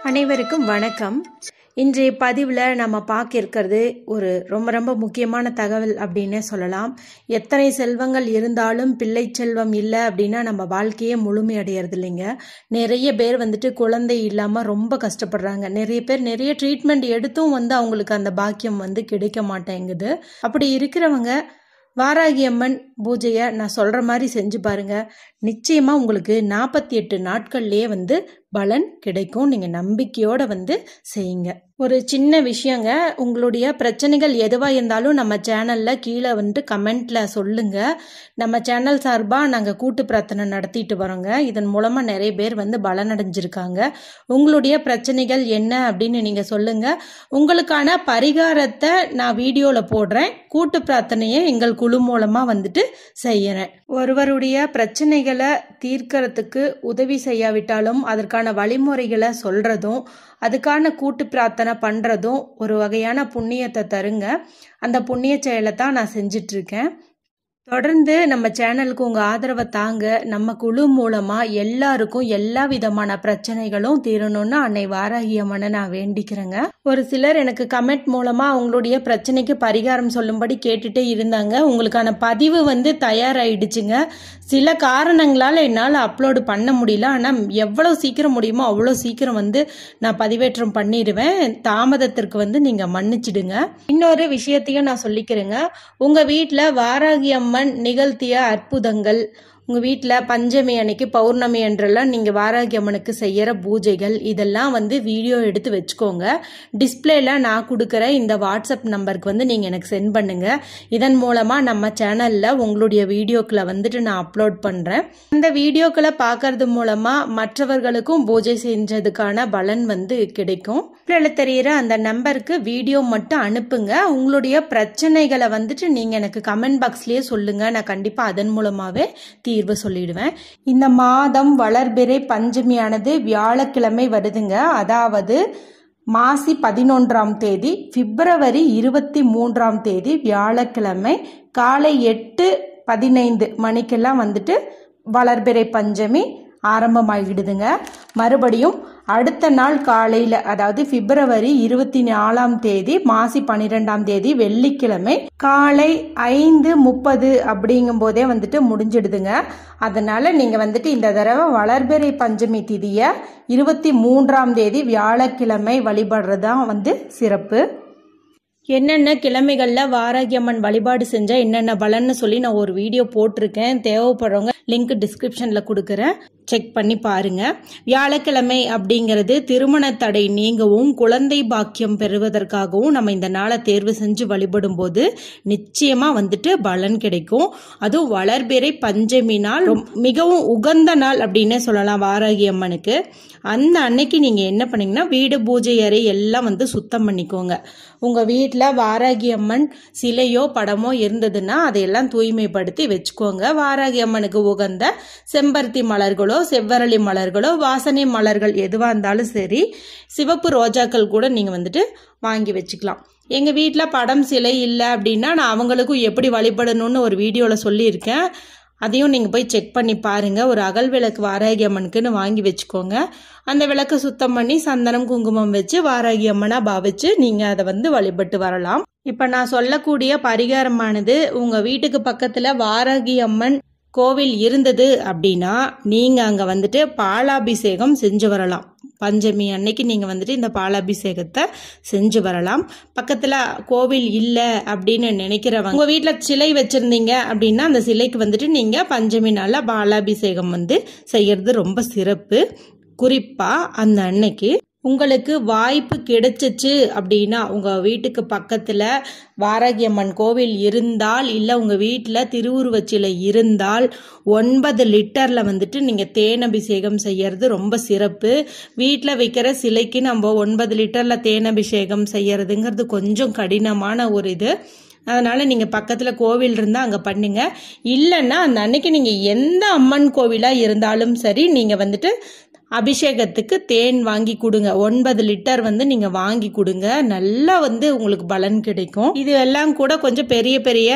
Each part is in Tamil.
அனைவருக்கும் வணக்கம் இன்றைய பதிவில் நம்ம பார்க்க இருக்கிறது ஒரு ரொம்ப ரொம்ப முக்கியமான தகவல் அப்படின்னே சொல்லலாம் எத்தனை செல்வங்கள் இருந்தாலும் பிள்ளை செல்வம் இல்லை அப்படின்னா நம்ம வாழ்க்கையே முழுமையடைகிறது இல்லைங்க நிறைய பேர் வந்துட்டு குழந்தை இல்லாமல் ரொம்ப கஷ்டப்படுறாங்க நிறைய பேர் நிறைய ட்ரீட்மெண்ட் எடுத்தும் வந்து அவங்களுக்கு அந்த பாக்கியம் வந்து கிடைக்க மாட்டேங்குது அப்படி இருக்கிறவங்க வாராகி அம்மன் பூஜையை நான் சொல்கிற மாதிரி செஞ்சு பாருங்க நிச்சயமாக உங்களுக்கு நாற்பத்தி எட்டு நாட்கள்லேயே வந்து பலன் கிடைக்கும் நீங்கள் நம்பிக்கையோடு வந்து செய்யுங்க ஒரு சின்ன விஷயங்க உங்களுடைய பிரச்சனைகள் எதுவாக இருந்தாலும் நம்ம சேனலில் கீழே வந்து கமெண்ட்டில் சொல்லுங்கள் நம்ம சேனல் சார்பாக நாங்கள் கூட்டு பிரார்த்தனை நடத்திட்டு வரோங்க இதன் மூலமாக நிறைய பேர் வந்து பலனடைஞ்சிருக்காங்க உங்களுடைய பிரச்சனைகள் என்ன அப்படின்னு நீங்கள் சொல்லுங்கள் உங்களுக்கான பரிகாரத்தை நான் வீடியோவில் போடுறேன் கூட்டு பிரார்த்தனையை எங்கள் குழு மூலமாக வந்துட்டு செய்கிறேன் ஒருவருடைய பிரச்சனைகளை தீர்க்கறதுக்கு உதவி செய்யாவிட்டாலும் அதற்கான வழிமுறைகளை சொல்கிறதும் அதுக்கான கூட்டு பிரார்த்தனை பண்ணுறதும் ஒரு வகையான புண்ணியத்தை தருங்க அந்த புண்ணிய செயலை தான் நான் செஞ்சிட்ருக்கேன் தொடர்ந்து நம்ம சேனலுக்கு உங்கள் ஆதரவை தாங்க நம்ம குழு மூலமாக எல்லாருக்கும் எல்லா விதமான பிரச்சனைகளும் தீரணும்னு அன்னை வாராகி அம்மனை நான் வேண்டிக்கிறேங்க ஒரு சிலர் எனக்கு கமெண்ட் மூலமாக அவங்களுடைய பிரச்சனைக்கு பரிகாரம் சொல்லும்படி கேட்டுட்டே இருந்தாங்க உங்களுக்கான பதிவு வந்து தயாராகிடுச்சுங்க சில காரணங்களால் என்னால் அப்லோடு பண்ண முடியல ஆனால் எவ்வளோ சீக்கிரம் முடியுமோ அவ்வளோ சீக்கிரம் வந்து நான் பதிவேற்றம் பண்ணிடுவேன் தாமதத்திற்கு வந்து நீங்கள் மன்னிச்சிடுங்க இன்னொரு விஷயத்தையும் நான் சொல்லிக்கிறேங்க உங்கள் வீட்டில் வாராகி அம்மன் நிகழ்த்திய அற்புதங்கள் உங்கள் வீட்டில் பஞ்சமி அன்னைக்கு பௌர்ணமி என்றெல்லாம் நீங்கள் வாராகி அம்மனுக்கு செய்கிற பூஜைகள் இதெல்லாம் வந்து வீடியோ எடுத்து வச்சுக்கோங்க டிஸ்பிளேல நான் கொடுக்குற இந்த வாட்ஸ்அப் நம்பருக்கு வந்து நீங்கள் எனக்கு சென்ட் பண்ணுங்கள் இதன் மூலமாக நம்ம சேனலில் உங்களுடைய வீடியோக்களை வந்துட்டு நான் அப்லோட் பண்ணுறேன் இந்த வீடியோக்களை பார்க்கறது மூலமாக மற்றவர்களுக்கும் பூஜை செஞ்சதுக்கான பலன் வந்து கிடைக்கும் டிஸ்பிளேல தெரியிற அந்த நம்பருக்கு வீடியோ மட்டும் அனுப்புங்க உங்களுடைய பிரச்சனைகளை வந்துட்டு நீங்கள் எனக்கு கமெண்ட் பாக்ஸ்லேயே சொல்லுங்கள் நான் கண்டிப்பாக அதன் மூலமாகவே தீர்வு சொல்லிடுவேன் இந்த மாதம் வளர்பிறை பஞ்சமியானது வியாழக்கிழமை வருதுங்க அதாவது மாசி பதினொன்றாம் தேதி பிப்ரவரி இருபத்தி மூன்றாம் தேதி வியாழக்கிழமை காலை எட்டு பதினைந்து மணிக்கெல்லாம் வந்துட்டு வளர்பிறை பஞ்சமி ஆரம்பமாகிடுதுங்க மறுபடியும் அடுத்த நாள் காலையில் அதாவது பிப்ரவரி இருபத்தி நாலாம் தேதி மாசி பன்னிரெண்டாம் தேதி வெள்ளிக்கிழமை காலை ஐந்து முப்பது அப்படிங்கும் போதே வந்துட்டு முடிஞ்சிடுதுங்க அதனால நீங்கள் வந்துட்டு இந்த தடவை வளர்பிறை பஞ்சமி திதியை இருபத்தி மூன்றாம் தேதி வியாழக்கிழமை வழிபடுறது தான் வந்து சிறப்பு என்னென்ன கிழமைகளில் வாராகியம்மன் வழிபாடு செஞ்சால் என்னென்ன பலன்னு சொல்லி நான் ஒரு வீடியோ போட்டிருக்கேன் தேவைப்படுறவங்க லிங்க் டிஸ்கிரிப்ஷனில் கொடுக்குறேன் செக் பண்ணி பாருங்க வியாழக்கிழமை அப்படிங்கிறது திருமண தடை நீங்கவும் குழந்தை பாக்கியம் பெறுவதற்காகவும் நம்ம இந்த நாளை தேர்வு செஞ்சு வழிபடும் போது நிச்சயமா வந்துட்டு பலன் கிடைக்கும் அதுவும் வளர்பிறை பஞ்சமி நாள் மிகவும் உகந்த நாள் அப்படின்னே சொல்லலாம் வாராகி அம்மனுக்கு அந்த அன்னைக்கு நீங்க என்ன பண்ணீங்கன்னா வீடு பூஜை அறை எல்லாம் வந்து சுத்தம் பண்ணிக்கோங்க உங்க வீட்டில் வாராகி அம்மன் சிலையோ படமோ இருந்ததுன்னா அதையெல்லாம் தூய்மைப்படுத்தி வச்சுக்கோங்க வாராகி அம்மனுக்கு உகந்த செம்பருத்தி மலர்களோ செவ்வரளி மலர்களோ வாசனை மலர்கள் எதுவாக இருந்தாலும் சரி சிவப்பு ரோஜாக்கள் கூட நீங்கள் வந்துட்டு வாங்கி வச்சுக்கலாம் எங்கள் வீட்டில் படம் சிலை இல்லை அப்படின்னா நான் அவங்களுக்கும் எப்படி வழிபடணும்னு ஒரு வீடியோவில் சொல்லியிருக்கேன் அதையும் நீங்கள் போய் செக் பண்ணி பாருங்கள் ஒரு அகல் விளக்கு வாராகி அம்மனுக்குன்னு வாங்கி வச்சுக்கோங்க அந்த விளக்கை சுத்தம் பண்ணி சந்தனம் குங்குமம் வச்சு வாராகி அம்மனாக பாவிச்சு நீங்கள் அதை வந்து வழிபட்டு வரலாம் இப்போ நான் சொல்லக்கூடிய பரிகாரமானது உங்கள் வீட்டுக்கு பக்கத்தில் வாராகி அம்மன் கோவில் இருந்தது அப்படின்னா நீங்கள் அங்கே வந்துட்டு பாலாபிஷேகம் செஞ்சு வரலாம் பஞ்சமி அன்னைக்கு நீங்கள் வந்துட்டு இந்த பாலாபிஷேகத்தை செஞ்சு வரலாம் பக்கத்தில் கோவில் இல்லை அப்படின்னு நினைக்கிறவங்க உங்கள் வீட்டில் சிலை வச்சுருந்தீங்க அப்படின்னா அந்த சிலைக்கு வந்துட்டு நீங்கள் பஞ்சமி நாளில் பாலாபிஷேகம் வந்து செய்கிறது ரொம்ப சிறப்பு குறிப்பாக அந்த அன்னைக்கு உங்களுக்கு வாய்ப்பு கிடைச்சிச்சு அப்படின்னா உங்கள் வீட்டுக்கு பக்கத்தில் வாராகியம்மன் கோவில் இருந்தால் இல்லை உங்கள் வீட்டில் திருவுருவச்சிலை இருந்தால் ஒன்பது லிட்டரில் வந்துட்டு நீங்கள் தேன் அபிஷேகம் செய்யறது ரொம்ப சிறப்பு வீட்டில் வைக்கிற சிலைக்கு நம்ம ஒன்பது லிட்டரில் தேன் அபிஷேகம் செய்யறதுங்கிறது கொஞ்சம் கடினமான ஒரு இது அதனால் நீங்கள் பக்கத்தில் கோவில் இருந்தால் அங்கே பண்ணுங்க இல்லைன்னா அந்த அன்னைக்கு நீங்கள் எந்த அம்மன் கோவிலாக இருந்தாலும் சரி நீங்கள் வந்துட்டு அபிஷேகத்துக்கு தேன் வாங்கி கொடுங்க ஒன்பது லிட்டர் வந்து நீங்க வாங்கி கொடுங்க நல்லா வந்து உங்களுக்கு பலன் கிடைக்கும் இது எல்லாம் கூட கொஞ்சம் பெரிய பெரிய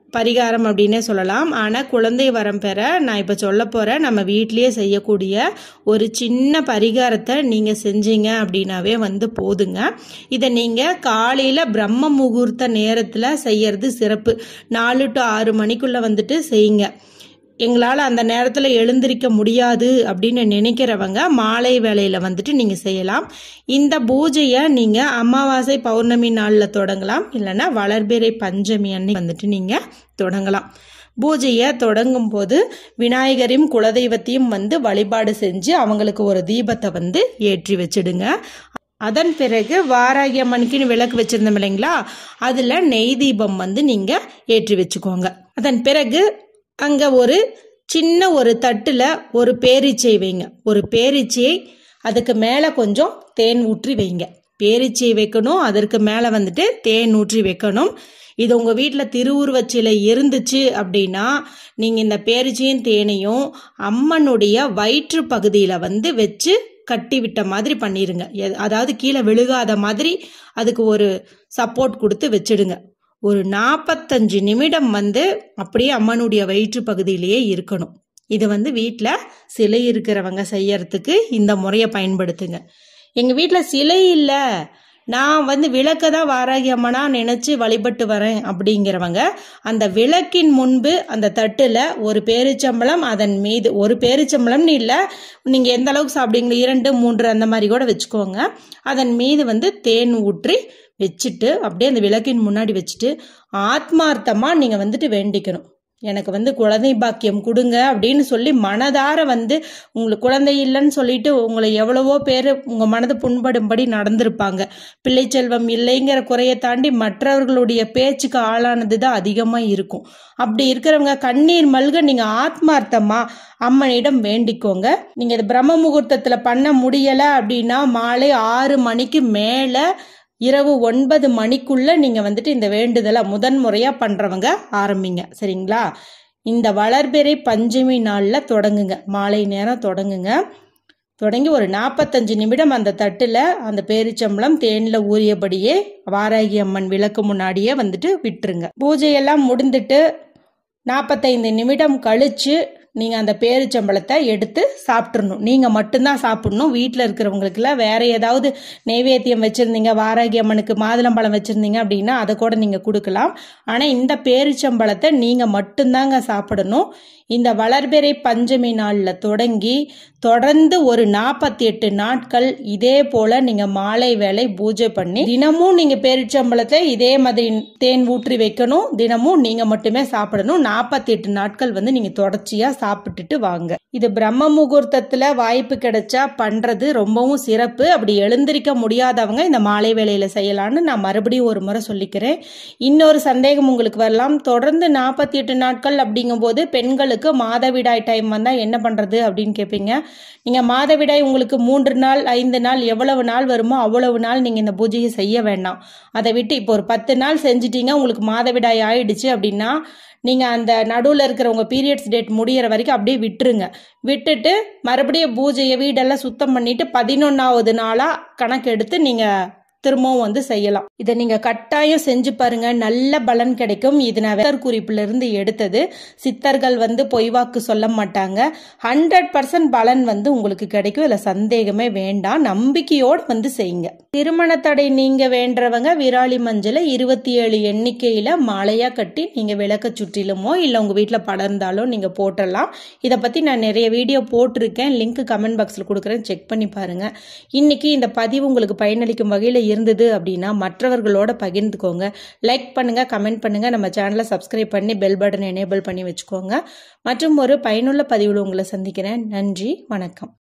பரிகாரம் அப்படின்னே சொல்லலாம் ஆனால் குழந்தை வரம் பெற நான் இப்போ சொல்ல போகிற நம்ம வீட்லேயே செய்யக்கூடிய ஒரு சின்ன பரிகாரத்தை நீங்கள் செஞ்சீங்க அப்படின்னாவே வந்து போதுங்க இதை நீங்கள் காலையில் பிரம்ம முகூர்த்த நேரத்தில் செய்யறது சிறப்பு நாலு டு ஆறு மணிக்குள்ளே வந்துட்டு செய்யுங்க எங்களால் அந்த நேரத்தில் எழுந்திருக்க முடியாது அப்படின்னு நினைக்கிறவங்க மாலை வேளையில் வந்துட்டு நீங்கள் செய்யலாம் இந்த பூஜையை நீங்கள் அமாவாசை பௌர்ணமி நாளில் தொடங்கலாம் இல்லைன்னா வளர்பிறை பஞ்சமி அன்னைக்கு வந்துட்டு நீங்கள் தொடங்கலாம் பூஜையை தொடங்கும் போது விநாயகரையும் குலதெய்வத்தையும் வந்து வழிபாடு செஞ்சு அவங்களுக்கு ஒரு தீபத்தை வந்து ஏற்றி வச்சிடுங்க அதன் பிறகு வாராகி அம்மனுக்குன்னு விளக்கு வச்சிருந்தோம் இல்லைங்களா அதில் நெய் தீபம் வந்து நீங்கள் ஏற்றி வச்சுக்கோங்க அதன் பிறகு அங்கே ஒரு சின்ன ஒரு தட்டில் ஒரு பேரீச்சை வைங்க ஒரு பேரீச்சையை அதுக்கு மேலே கொஞ்சம் தேன் ஊற்றி வைங்க பேரீச்சை வைக்கணும் அதற்கு மேலே வந்துட்டு தேன் ஊற்றி வைக்கணும் இது உங்கள் வீட்டில் திருவுருவச் சிலை இருந்துச்சு அப்படின்னா நீங்கள் இந்த பேரிச்சையும் தேனையும் அம்மனுடைய வயிற்று பகுதியில் வந்து வச்சு கட்டி விட்ட மாதிரி பண்ணிடுங்க எ- அதாவது கீழே விழுகாத மாதிரி அதுக்கு ஒரு சப்போர்ட் கொடுத்து வச்சிடுங்க ஒரு நாற்பத்தஞ்சு நிமிடம் வந்து அப்படியே அம்மனுடைய வயிற்று பகுதியிலேயே இருக்கணும் இது வந்து வீட்டில் சிலை இருக்கிறவங்க செய்யறதுக்கு இந்த முறையை பயன்படுத்துங்க எங்கள் வீட்டில் சிலை இல்லை நான் வந்து விளக்க தான் வாராகி அம்மனா நினச்சி வழிபட்டு வரேன் அப்படிங்கிறவங்க அந்த விளக்கின் முன்பு அந்த தட்டில் ஒரு பேரிச்சம்பளம் அதன் மீது ஒரு பேரிச்சம்பளம்னு இல்லை நீங்கள் எந்த அளவுக்கு சாப்பிடுங்களோ இரண்டு மூன்று அந்த மாதிரி கூட வச்சுக்கோங்க அதன் மீது வந்து தேன் ஊற்றி வச்சுட்டு அப்படியே அந்த விளக்கின் முன்னாடி வச்சுட்டு ஆத்மார்த்தமாக நீங்கள் வந்துட்டு வேண்டிக்கணும் எனக்கு வந்து குழந்தை பாக்கியம் கொடுங்க அப்படின்னு சொல்லி மனதார வந்து உங்களுக்கு குழந்தை இல்லைன்னு சொல்லிட்டு உங்களை எவ்வளவோ பேர் உங்கள் மனது புண்படும்படி நடந்திருப்பாங்க பிள்ளை செல்வம் இல்லைங்கிற குறையை தாண்டி மற்றவர்களுடைய பேச்சுக்கு ஆளானது தான் அதிகமாக இருக்கும் அப்படி இருக்கிறவங்க கண்ணீர் மல்க நீங்கள் ஆத்மார்த்தமாக அம்மனிடம் வேண்டிக்கோங்க நீங்கள் இது பிரம்ம முகூர்த்தத்தில் பண்ண முடியலை அப்படின்னா மாலை ஆறு மணிக்கு மேலே இரவு ஒன்பது மணிக்குள்ள நீங்க வந்துட்டு இந்த வேண்டுதலை முதன் முறையா பண்றவங்க ஆரம்பிங்க சரிங்களா இந்த வளர்பிறை பஞ்சமி நாள்ல தொடங்குங்க மாலை நேரம் தொடங்குங்க தொடங்கி ஒரு நாற்பத்தஞ்சு நிமிடம் அந்த தட்டில் அந்த பேரிச்சம்பளம் தேனில் ஊறியபடியே வாராகி அம்மன் விளக்கு முன்னாடியே வந்துட்டு விட்டுருங்க பூஜையெல்லாம் முடிந்துட்டு நாற்பத்தைந்து நிமிடம் கழிச்சு நீங்கள் அந்த பேரிச்சம்பளத்தை எடுத்து சாப்பிட்றணும் நீங்கள் மட்டும்தான் சாப்பிடணும் வீட்டில் இருக்கிறவங்களுக்குலாம் வேற ஏதாவது நைவேத்தியம் வச்சுருந்தீங்க வாராகி அம்மனுக்கு மாதுளம்பழம் வச்சுருந்தீங்க அப்படின்னா அதை கூட நீங்கள் கொடுக்கலாம் ஆனால் இந்த பேரிச்சம்பழத்தை நீங்கள் மட்டும்தாங்க சாப்பிடணும் இந்த வளர்பிறை பஞ்சமி நாளில் தொடங்கி தொடர்ந்து ஒரு நாற்பத்தி எட்டு நாட்கள் இதே போல நீங்கள் மாலை வேலை பூஜை பண்ணி தினமும் நீங்கள் பேரிச்சம்பழத்தை இதே மாதிரி தேன் ஊற்றி வைக்கணும் தினமும் நீங்கள் மட்டுமே சாப்பிடணும் நாற்பத்தி எட்டு நாட்கள் வந்து நீங்கள் தொடர்ச்சியாக சாப்பிட்டுட்டு வாங்க இது பிரம்ம முகூர்த்தத்தில் வாய்ப்பு கிடைச்சா பண்ணுறது ரொம்பவும் சிறப்பு அப்படி எழுந்திருக்க முடியாதவங்க இந்த மாலை வேலையில் செய்யலான்னு நான் மறுபடியும் ஒரு முறை சொல்லிக்கிறேன் இன்னொரு சந்தேகம் உங்களுக்கு வரலாம் தொடர்ந்து நாற்பத்தி எட்டு நாட்கள் அப்படிங்கும்போது பெண்களுக்கு மாதவிடாய் டைம் வந்தால் என்ன பண்ணுறது அப்படின்னு கேட்பீங்க நீங்கள் மாதவிடாய் உங்களுக்கு மூன்று நாள் ஐந்து நாள் எவ்வளவு நாள் வருமோ அவ்வளவு நாள் நீங்கள் இந்த பூஜையை செய்ய வேண்டாம் அதை விட்டு இப்போ ஒரு பத்து நாள் செஞ்சிட்டீங்க உங்களுக்கு மாதவிடாய் ஆயிடுச்சு அப்படின்னா நீங்கள் அந்த நடுவில் இருக்கிற உங்கள் பீரியட்ஸ் டேட் முடியிற வரைக்கும் அப்படியே விட்டுருங்க விட்டுட்டு மறுபடியும் பூஜையை வீடெல்லாம் சுத்தம் பண்ணிட்டு பதினொன்றாவது நாளாக கணக்கு எடுத்து நீங்கள் திரும்பவும் வந்து செய்யலாம் இதை நீங்க கட்டாயம் செஞ்சு பாருங்க நல்ல பலன் கிடைக்கும் இது நான் வேர் குறிப்புல இருந்து எடுத்தது சித்தர்கள் வந்து பொய்வாக்கு சொல்ல மாட்டாங்க ஹண்ட்ரட் பர்சன்ட் பலன் வந்து உங்களுக்கு கிடைக்கும் இதுல சந்தேகமே வேண்டாம் நம்பிக்கையோடு வந்து செய்யுங்க திருமண தடை நீங்க வேண்டவங்க விராலி மஞ்சளை இருபத்தி ஏழு எண்ணிக்கையில மாலையா கட்டி நீங்க விளக்க சுற்றிலுமோ இல்ல உங்க வீட்டுல படர்ந்தாலோ நீங்க போட்டலாம் இதை பத்தி நான் நிறைய வீடியோ போட்டிருக்கேன் லிங்க் கமெண்ட் பாக்ஸ்ல கொடுக்குறேன் செக் பண்ணி பாருங்க இன்னைக்கு இந்த பதிவு உங்களுக்கு பயனளிக்கும் வகையில் இருந்தது அப்படின்னா மற்றவர்களோட பகிர்ந்துக்கோங்க லைக் பண்ணுங்க கமெண்ட் பண்ணுங்க நம்ம சேனலை சப்ஸ்கிரைப் பண்ணி பெல் பட்டன் எனேபிள் பண்ணி வச்சுக்கோங்க மற்றும் ஒரு பயனுள்ள பதிவில் உங்களை சந்திக்கிறேன் நன்றி வணக்கம்